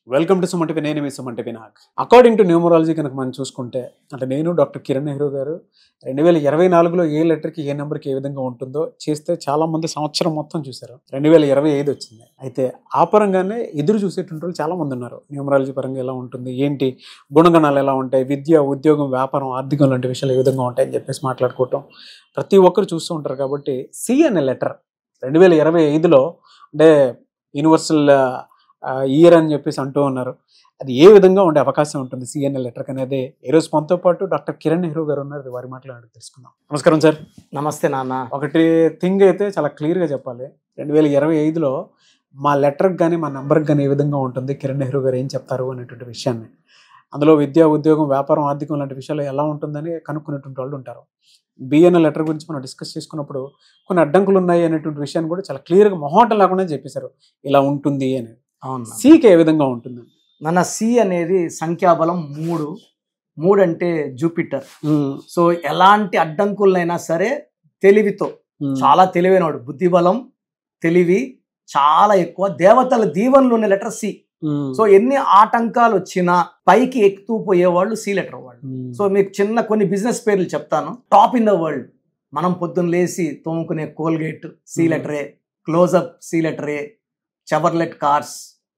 Welcome to Suman TV నేను మీ Suman TV Nag according to numerology కనుక మనం చూసుకుంటే అంటే నేను డాక్టర్ కిరణ్ నెహ్రూ గారు రెండు వేల ఇరవై నాలుగులో ఏ లెటర్కి ఏ నెంబర్కి ఏ విధంగా ఉంటుందో చేస్తే చాలా మంది సంవత్సరం మొత్తం చూశారు రెండు వేల ఇరవై ఐదు వచ్చింది అయితే ఆ పరంగానే ఎదురు చూసేటువంటి వాళ్ళు చాలా మంది ఉన్నారు న్యూమరాలజీ పరంగా ఎలా ఉంటుంది ఏంటి గుణగణాలు ఎలా ఉంటాయి విద్య ఉద్యోగం వ్యాపారం ఆర్థికం లాంటి విషయాలు ఏ విధంగా ఉంటాయని చెప్పేసి మాట్లాడుకోవటం ప్రతి ఒక్కరు చూస్తూ ఉంటారు కాబట్టి సి అనే లెటర్ రెండు వేల ఇరవై ఐదులో అంటే యూనివర్సల్ ఇయర్ అని చెప్పేసి అంటూ ఉన్నారు అది ఏ విధంగా ఉండే అవకాశం ఉంటుంది సిఎన్ఎల్ లెటర్ అనేది ఈ రోజు మనతో పాటు డాక్టర్ కిరణ్ నెహ్రూ గారు ఉన్నారు వారి మాటలు అడిగి తెలుసుకుందాం నమస్కారం సార్ నమస్తే నాన్న ఒకటి థింగ్ అయితే చాలా క్లియర్గా చెప్పాలి రెండు వేల ఇరవై ఐదులో మా లెటర్కి కానీ మా నెంబర్కి కానీ ఏ విధంగా ఉంటుంది కిరణ్ నెహ్రూ గారు ఏం చెప్తారు అనేటువంటి విషయాన్ని అందులో విద్య ఉద్యోగం వ్యాపారం ఆర్థికం లాంటి విషయాలు ఎలా ఉంటుందని కనుక్కునేటువంటి వాళ్ళు ఉంటారు బిఎన్ఎల్ లెటర్ గురించి మనం డిస్కస్ చేసుకున్నప్పుడు కొన్ని అడ్డంకులు ఉన్నాయి అనేటువంటి విషయాన్ని కూడా చాలా క్లియర్గా మొహమాటం లేకుండా చెప్పేశారు ఇలా ఉంటుంది అని అవును సీకి ఏ విధంగా ఉంటుంది నాన్న సి అనేది సంఖ్యాబలం మూడు మూడు అంటే జూపిటర్ సో ఎలాంటి అడ్డంకులైనా సరే తెలివితో చాలా తెలివైనవాడు బుద్ధిబలం తెలివి చాలా ఎక్కువ దేవతల దీవెనలు ఉన్న లెటర్ సి సో ఎన్ని ఆటంకాలు వచ్చినా పైకి ఎక్కుతూ పోయేవాళ్ళు సి లెటర్ వాళ్ళు సో మీకు చిన్న కొన్ని బిజినెస్ పేర్లు చెప్తాను టాప్ ఇన్ ద వరల్డ్ మనం పొద్దున్న లేసి తోముకునే కోల్గేట్ సి Hmm. లెటరే క్లోజప్ సి లెటరే Chevrolet cars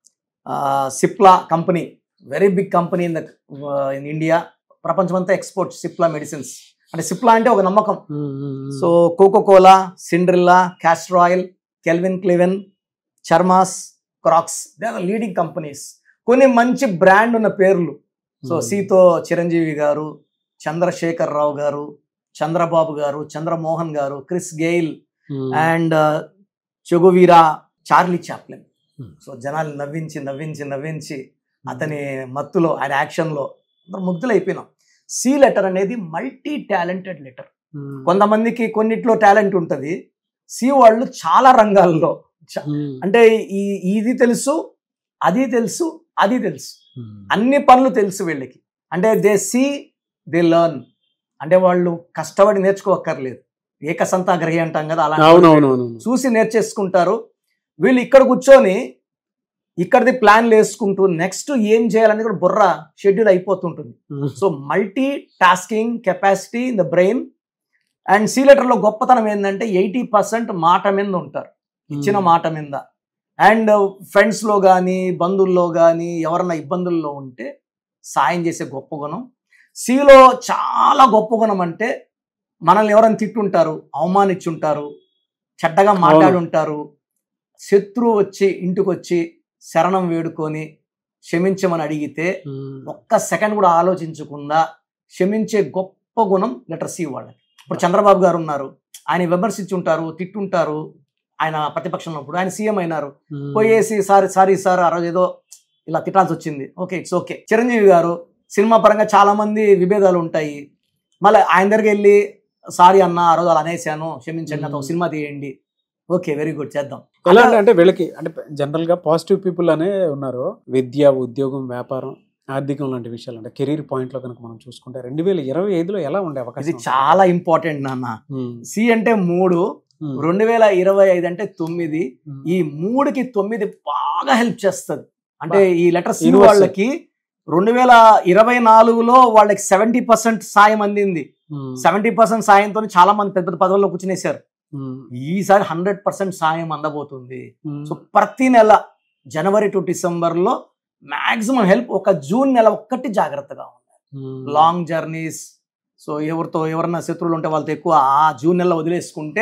Cipla company very big company in the in India ప్రపంచమంతా ఎక్స్పోర్ట్ సిప్లా మెడిసిన్స్ అంటే సిప్లా అంటే ఒక నమ్మకం so Coca Cola Cinderella castor oil Calvin Klein Charmis Crocs they are leading companies కొన్ని మంచి brand ఉన్న పేర్లు సో సీతో చిరంజీవి గారు చంద్రశేఖర్ రావు గారు Chandrababu garu Chandramohan garu Chris Gayle and Che Guevara Charlie Chaplin Hmm. So జనాలు నవ్వించి నవ్వించి నవ్వించి అతని మత్తులో ఆయన యాక్షన్లో అందరూ ముగ్ధులైపోయినాం సి లెటర్ అనేది మల్టీ టాలెంటెడ్ లెటర్ కొంతమందికి కొన్నిట్లో టాలెంట్ ఉంటుంది సి వాళ్ళు చాలా రంగాల్లో చ- అంటే ఈ ఇది తెలుసు అది తెలుసు అది తెలుసు అన్ని పనులు తెలుసు వీళ్ళకి అంటే దే సి దే లర్న్ అంటే వాళ్ళు కష్టపడి నేర్చుకోక్కర్లేదు ఏకసంతాగ్రహి అంటాం కదా అలా అవునవునవును చూసి నేర్చేసుకుంటారు వీళ్ళు ఇక్కడ కూర్చొని ఇక్కడిది ప్లాన్లు వేసుకుంటూ నెక్స్ట్ ఏం చేయాలనేది కూడా బుర్ర షెడ్యూల్ అయిపోతుంటుంది so multi tasking capacity in the brain and C లెటర్లో గొప్పతనం ఏంటంటే ఎయిటీ పర్సెంట్ మాట మీద ఉంటారు ఇచ్చిన మాట మీద అండ్ ఫ్రెండ్స్లో కానీ బంధువుల్లో కానీ ఎవరన్నా ఇబ్బందుల్లో ఉంటే సాయం చేసే గొప్ప గుణం సిలో చాలా గొప్ప గుణం అంటే మనల్ని ఎవరైనా తిట్టుంటారు అవమానించుంటారు చెడ్డగా మాట్లాడి ఉంటారు శత్రువు వచ్చి ఇంటికి వచ్చి శరణం వేడుకొని క్షమించమని అడిగితే ఒక్క సెకండ్ కూడా ఆలోచించకుండా క్షమించే గొప్ప గుణం లెటర్ సి వాళ్ళకి ఇప్పుడు చంద్రబాబు గారు ఉన్నారు ఆయన విమర్శించుంటారు తిట్టుంటారు ఆయన ప్రతిపక్షంలో ఉన్నప్పుడు ఆయన సీఎం అయినారు పోయేసి సారీ సారీ సార్ ఆ రోజు ఏదో ఇలా తిట్టాల్సి వచ్చింది ఓకే ఇట్స్ ఓకే చిరంజీవి గారు సినిమా పరంగా చాలా మంది విభేదాలు ఉంటాయి మళ్ళీ ఆయన దగ్గరికి వెళ్ళి సారీ అన్న ఆ రోజు అలా అనేసాను క్షమించండి నాతో ఒక సినిమా తీయండి ఓకే వెరీ గుడ్ చేద్దాం ఎలా అంటే అంటే వీళ్ళకి అంటే జనరల్ గా పాజిటివ్ పీపుల్ అనే ఉన్నారు విద్య ఉద్యోగం వ్యాపారం ఆర్థికం లాంటి విషయాలు అంటే కెరీర్ పాయింట్ లో కనుక మనం చూసుకుంటే రెండు వేల ఇరవై ఐదులో ఎలా ఉండే అవకాశం ఇది చాలా ఇంపార్టెంట్ నాన్న ఉమ్, సి అంటే మూడు ఉమ్, రెండు వేల ఇరవై ఐదు అంటే తొమ్మిది ఉమ్, ఈ మూడుకి తొమ్మిది బాగా హెల్ప్ చేస్తుంది అంటే ఈ లెటర్ సి Universal. వాళ్ళకి రెండు వేల ఇరవై నాలుగులో వాళ్ళకి సెవెంటీ పర్సెంట్ సాయం అందింది ఉమ్, సెవెంటీ పర్సెంట్ సాయంతో చాలా మంది పెద్ద పెద్ద పదవుల్లో కూర్చునేశారు ఉమ్, ఈసారి హండ్రెడ్ పర్సెంట్ సాయం అందబోతుంది ఉమ్, సో ప్రతి నెల జనవరి టు డిసెంబర్ లో మాక్సిమం హెల్ప్ ఒక జూన్ నెల ఒక్కటి జాగ్రత్తగా ఉంది ఉమ్, లాంగ్ జర్నీస్ సో ఎవరితో ఎవరన్నా శత్రువులు ఉంటే వాళ్ళతో ఎక్కువ ఆ జూన్ నెలలో వదిలేసుకుంటే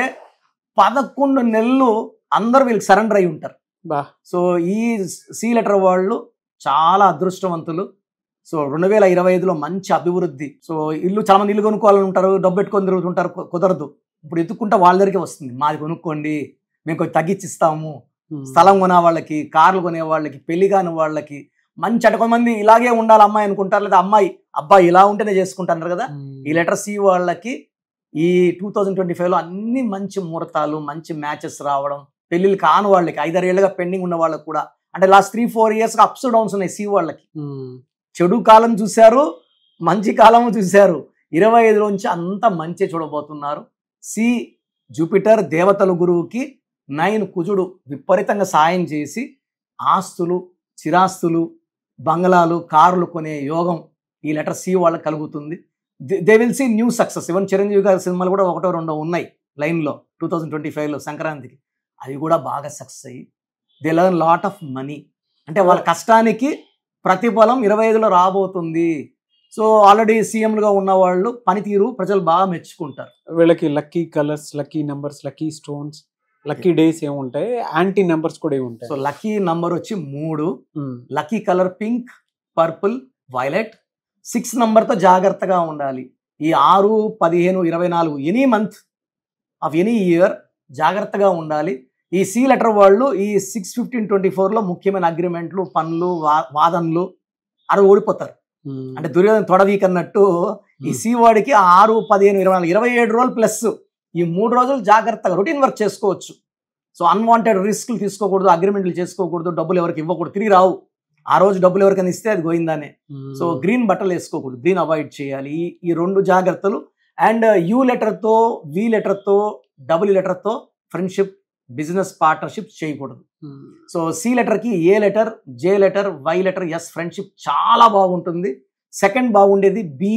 పదకొండు నెలలు అందరూ వీళ్ళకి సరెండర్ అయి ఉంటారు బా సో ఈ సి లెటర్ వాళ్ళు చాలా అదృష్టవంతులు సో రెండు వేల ఇరవై ఐదులో మంచి అభివృద్ధి సో ఇల్లు చాలా మంది ఇల్లు కొనుక్కోవాలని ఉంటారు డబ్బు పెట్టుకొని తిరుగుతుంటారు కు- కుదరదు ఇప్పుడు ఎత్తుకుంటే వాళ్ళ దగ్గరికి వస్తుంది మాది కొనుక్కోండి మేము కొంచెం తగ్గించిస్తాము ఉమ్, స్థలం కొనే వాళ్ళకి కార్లు కొనే వాళ్ళకి పెళ్లి కాని వాళ్ళకి మంచి అంటే కొంతమంది ఇలాగే ఉండాలి అమ్మాయి అనుకుంటారు లేదా అమ్మాయి అబ్బాయి ఇలా ఉంటేనే చేసుకుంటారు కదా ఉమ్, ఈ లెటర్ సి వాళ్ళకి ఈ టూ థౌజండ్ ట్వంటీ ఫైవ్లో అన్ని మంచి ముహూర్తాలు మంచి మ్యాచెస్ రావడం పెళ్ళిళ్ళు కాని వాళ్ళకి ఐదారేళ్లుగా పెండింగ్ ఉన్న వాళ్ళకి కూడా అంటే లాస్ట్ త్రీ ఫోర్ ఇయర్స్గా అప్స్ డౌన్స్ ఉన్నాయి సి వాళ్ళకి ఉమ్, చెడు కాలం చూశారు మంచి కాలము చూశారు ఇరవై ఐదులోంచి అంత మంచి చూడబోతున్నారు సి జూపిటర్ దేవతల గురువుకి నైన్ కుజుడు విపరీతంగా సాయం చేసి ఆస్తులు చిరాస్తులు బంగళాలు కార్లు కొనే యోగం ఈ లెటర్ సి వాళ్ళకి కలుగుతుంది they will see new success even Chiranjeevi garu సినిమాలు కూడా ఒకటో రెండో ఉన్నాయి లైన్లో టూ థౌజండ్ ట్వంటీ ఫైవ్లో సంక్రాంతికి అవి కూడా బాగా సక్సెస్ అయ్యి they learn lot of money అంటే వాళ్ళ కష్టానికి ప్రతిఫలం ఇరవై ఐదులో రాబోతుంది సో ఆల్రెడీ సీఎంలుగా ఉన్న వాళ్ళు పనితీరు ప్రజలు బాగా మెచ్చుకుంటారు వీళ్ళకి lucky colours lucky numbers lucky stones lucky days ఏముంటాయి యాంటీ నెంబర్స్ కూడా ఏముంటాయి సో లక్కీ నంబర్ వచ్చి మూడు lucky colour pink purple violet six నంబర్తో జాగ్రత్తగా ఉండాలి ఈ ఆరు పదిహేను ఇరవై నాలుగు any month of any year జాగ్రత్తగా ఉండాలి ఈ సి లెటర్ వాళ్ళు ఈ సిక్స్ ఫిఫ్టీన్ ట్వంటీ ఫోర్లో ముఖ్యమైన అగ్రిమెంట్లు పనులు వా- వాదనలు అవి ఓడిపోతారు అంటే దుర్యోధన తొడవీకన్నట్టు ఈ సి వాడికి ఆ ఆరు పదిహేను ఇరవై నాలుగు ఇరవై ఏడు రోజులు ప్లస్ ఈ మూడు రోజులు జాగ్రత్తగా రొటీన్ వర్క్ చేసుకోవచ్చు సో అన్వాంటెడ్ రిస్క్లు తీసుకోకూడదు అగ్రిమెంట్లు చేసుకోకూడదు డబ్బులు ఎవరికి ఇవ్వకూడదు తిరిగి రావు ఆ రోజు డబ్బులు ఎవరికైనా ఇస్తే అది గోయిందానే సో గ్రీన్ బట్టలు వేసుకోకూడదు గ్రీన్ అవాయిడ్ చేయాలి ఈ ఈ రెండు జాగ్రత్తలు అండ్ యూ లెటర్తో వి లెటర్తో డబుల్ లెటర్తో ఫ్రెండ్షిప్ బిజినెస్ పార్ట్నర్షిప్ చేయకూడదు సో సి లెటర్కి A letter J letter Y letter S friendship చాలా బాగుంటుంది సెకండ్ బాగుండేది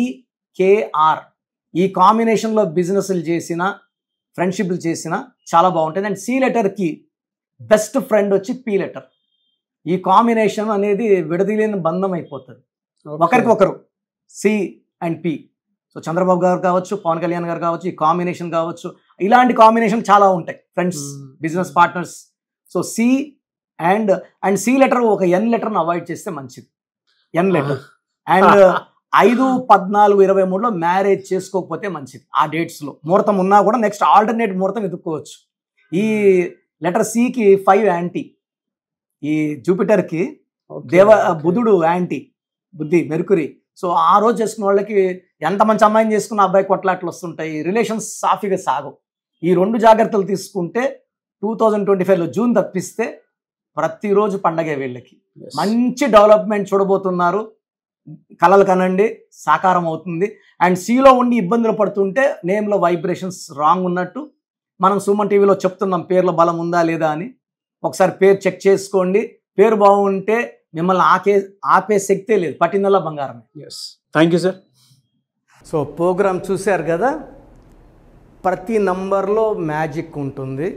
బికేఆర్ ఈ కాంబినేషన్లో బిజినెస్లు చేసిన ఫ్రెండ్షిప్లు చేసిన చాలా బాగుంటుంది అండ్ సి లెటర్కి బెస్ట్ ఫ్రెండ్ వచ్చి పి లెటర్ ఈ కాంబినేషన్ అనేది విడదీయలేని బంధం అయిపోతుంది ఒకరికి ఒకరు C and P so Chandrababu garu కావచ్చు పవన్ కళ్యాణ్ గారు కావచ్చు ఈ కాంబినేషన్ కావచ్చు ఇలాంటి కాంబినేషన్ చాలా ఉంటాయి friends business partners so C and and C letter ఒక ఎన్ లెటర్ను అవాయిడ్ చేస్తే మంచిది ఎన్ లెటర్ అండ్ ఐదు పద్నాలుగు ఇరవై మూడులో మ్యారేజ్ చేసుకోకపోతే మంచిది ఆ డేట్స్లో ముహూర్తం ఉన్నా కూడా నెక్స్ట్ ఆల్టర్నేట్ ముహూర్తం వెతుక్కోవచ్చు ఈ లెటర్ సికి ఫైవ్ యాంటీ ఈ జూపిటర్కి దేవ బుధుడు యాంటీ బుద్ధి మెరుకురి సో ఆ రోజు చేసుకున్న వాళ్ళకి ఎంత మంచి అమ్మాయిని చేసుకున్న అబ్బాయి కొట్లాట్లు వస్తుంటాయి రిలేషన్స్ సాఫీగా సాగవు ఈ రెండు జాగ్రత్తలు తీసుకుంటే టూ థౌజండ్ ట్వంటీ ఫైవ్లో జూన్ తప్పిస్తే ప్రతిరోజు పండగే వీళ్ళకి మంచి డెవలప్మెంట్ చూడబోతున్నారు కలలు కనండి సాకారం అవుతుంది అండ్ సిలో ఉండి ఇబ్బందులు పడుతుంటే నేమ్లో వైబ్రేషన్స్ రాంగ్ ఉన్నట్టు మనం సుమన్ టీవీలో చెప్తున్నాం పేర్లో బలం ఉందా లేదా అని ఒకసారి పేరు చెక్ చేసుకోండి పేరు బాగుంటే మిమ్మల్ని ఆకే ఆపే శక్తే లేదు పట్టిందల్లా బంగారమే yes thank you sir so programme చూశారు కదా ప్రతి నంబర్లో మ్యాజిక్ ఉంటుంది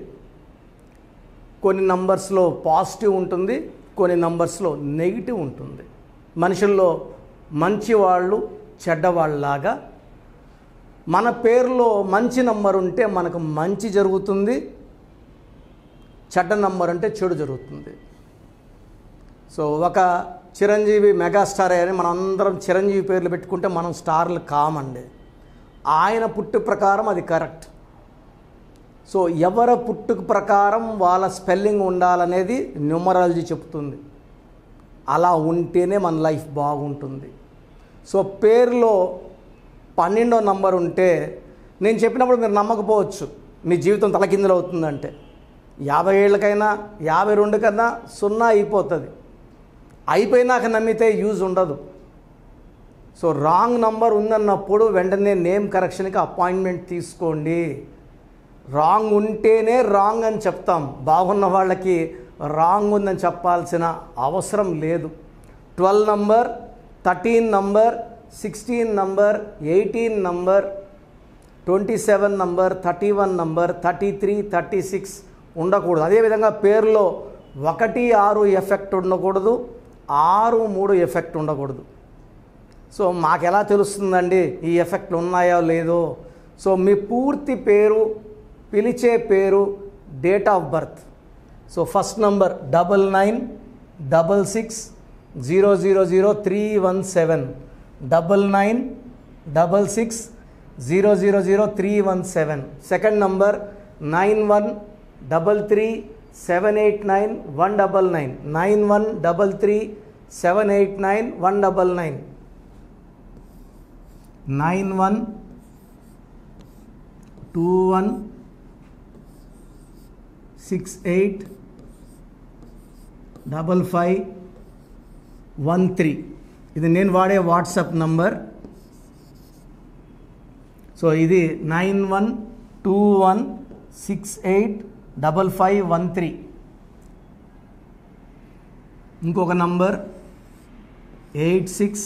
కొన్ని నంబర్స్లో పాజిటివ్ ఉంటుంది కొన్ని నంబర్స్లో నెగిటివ్ ఉంటుంది మనుషుల్లో మంచి వాళ్ళు చెడ్డవాళ్ళలాగా మన పేరులో మంచి నంబర్ ఉంటే మనకు మంచి జరుగుతుంది చెడ్డ నంబర్ అంటే చెడు జరుగుతుంది సో ఒక చిరంజీవి మెగాస్టార్ అని మనం అందరం చిరంజీవి పేర్లు పెట్టుకుంటే మనం స్టార్లు కామండి ఆయన పుట్టు ప్రకారం అది కరెక్ట్ సో ఎవరి పుట్టుక ప్రకారం వాళ్ళ స్పెల్లింగ్ ఉండాలనేది న్యూమరాలజీ చెప్తుంది అలా ఉంటేనే మన లైఫ్ బాగుంటుంది సో పేరులో పన్నెండో నంబర్ ఉంటే నేను చెప్పినప్పుడు మీరు నమ్మకపోవచ్చు మీ జీవితం తలకిందులు అవుతుందంటే యాభై ఏళ్ళకైనా యాభై రెండు కన్నా సున్నా అయిపోతుంది అయిపోయినాక నమ్మితే యూజ్ ఉండదు సో రాంగ్ నంబర్ ఉందన్నప్పుడు వెంటనే నేమ్ కరెక్షన్కి అపాయింట్మెంట్ తీసుకోండి రాంగ్ ఉంటేనే రాంగ్ అని చెప్తాం బాగున్న వాళ్ళకి రాంగ్ ఉందని చెప్పాల్సిన అవసరం లేదు twelve number thirteen number sixteen number eighteen number twenty seven number thirty one number thirty three thirty six ఉండకూడదు అదేవిధంగా పేరులో ఒకటి ఆరు ఎఫెక్ట్ ఉండకూడదు ఆరు మూడు ఎఫెక్ట్ ఉండకూడదు సో మాకు ఎలా తెలుస్తుందండి ఈ ఎఫెక్ట్లు ఉన్నాయో లేదో సో మీ పూర్తి పేరు పిలిచే పేరు date of birth so first number double nine double six zero zero zero three one seven double nine double six zero zero zero three one seven second number nine one double three seven eight nine one double nine nine one double three seven eight nine one double nine nine one two one six eight double five one three ఇది నేను వాడే WhatsApp number so ఇది nine one two one six eight double five one three ఇంకొక number eight six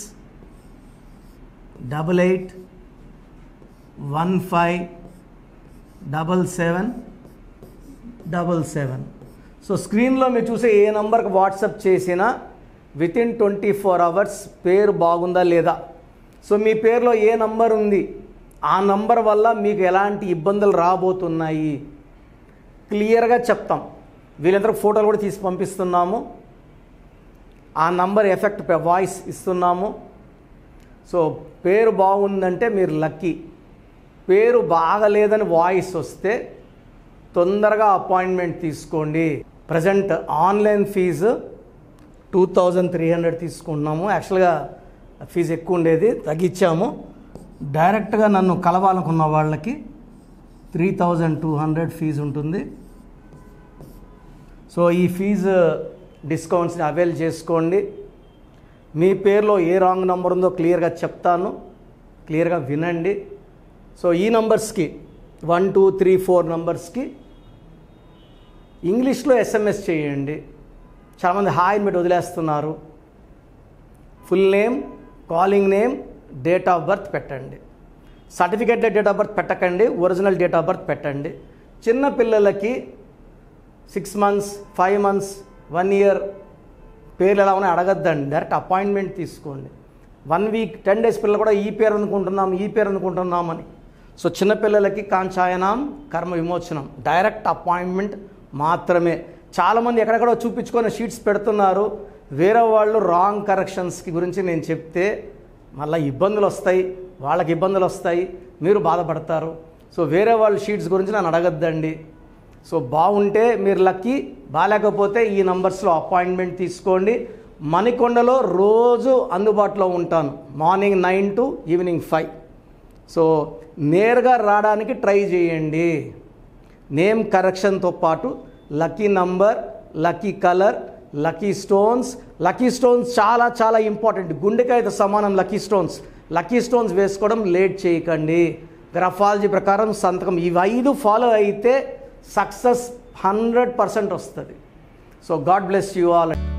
double eight one five double seven double seven so స్క్రీన్లో మీరు చూసే ఏ నంబర్కి వాట్సాప్ చేసినా within twenty four hours పేరు బాగుందా లేదా సో మీ పేరులో ఏ నంబర్ ఉంది ఆ నంబర్ వల్ల మీకు ఎలాంటి ఇబ్బందులు రాబోతున్నాయి క్లియర్గా చెప్తాం వీళ్ళందరూ ఫోటోలు కూడా తీసి పంపిస్తున్నాము ఆ నంబర్ ఎఫెక్ట్ వాయిస్ ఇస్తున్నాము సో పేరు బాగుందంటే మీరు లక్కీ పేరు బాగలేదని వాయిస్ వస్తే తొందరగా అపాయింట్మెంట్ తీసుకోండి present online fee two thousand three hundred తీసుకుంటున్నాము యాక్చువల్గా ఫీజు ఎక్కువ ఉండేది తగ్గించాము డైరెక్ట్గా నన్ను కలవాలనుకున్న వాళ్ళకి three thousand two hundred fee ఉంటుంది సో ఈ ఫీజు డిస్కౌంట్స్ని అవైల్ చేసుకోండి మీ పేరులో ఏ రాంగ్ నెంబర్ ఉందో క్లియర్గా చెప్తాను క్లియర్గా వినండి సో ఈ నంబర్స్కి వన్ టూ త్రీ ఫోర్ నంబర్స్కి ఇంగ్లీష్లో ఎస్ఎంఎస్ చేయండి చాలామంది హాయ్ పెట్టి వదిలేస్తున్నారు full name calling name date of birth పెట్టండి సర్టిఫికేట్ డేట్ ఆఫ్ బర్త్ పెట్టకండి ఒరిజినల్ డేట్ ఆఫ్ బర్త్ పెట్టండి చిన్న పిల్లలకి six months five months one year పేర్లు ఎలా ఉన్నాయి అడగద్దండి డైరెక్ట్ అపాయింట్మెంట్ తీసుకోండి వన్ వీక్ టెన్ డేస్ పిల్లలు కూడా ఈ పేరు అనుకుంటున్నాం ఈ పేరు అనుకుంటున్నామని సో చిన్నపిల్లలకి కాంచాయనం కర్మ విమోచనం డైరెక్ట్ అపాయింట్మెంట్ మాత్రమే చాలామంది ఎక్కడెక్కడో చూపించుకొని షీట్స్ పెడుతున్నారు వేరే వాళ్ళు రాంగ్ కరెక్షన్స్కి గురించి నేను చెప్తే మళ్ళీ ఇబ్బందులు వస్తాయి వాళ్ళకి ఇబ్బందులు వస్తాయి మీరు బాధపడతారు సో వేరే వాళ్ళ షీట్స్ గురించి నన్ను అడగద్దండి సో బాగుంటే మీరు లక్కీ బాగాలేకపోతే ఈ నంబర్స్లో అపాయింట్మెంట్ తీసుకోండి మణికొండలో రోజు అందుబాటులో ఉంటాను morning nine to evening five so నేరుగా రావడానికి ట్రై చేయండి నేమ్ కరెక్షన్తో పాటు lucky number lucky colour lucky stones lucky stones చాలా చాలా ఇంపార్టెంట్ గుండెకాయతో సమానం లక్కీ స్టోన్స్ లక్కీ స్టోన్స్ వేసుకోవడం లేట్ చేయకండి గ్రఫాలజీ ప్రకారం సంతకం ఇవి ఐదు ఫాలో అయితే సక్సెస్ హండ్రెడ్ పర్సెంట్ వస్తుంది so God bless you all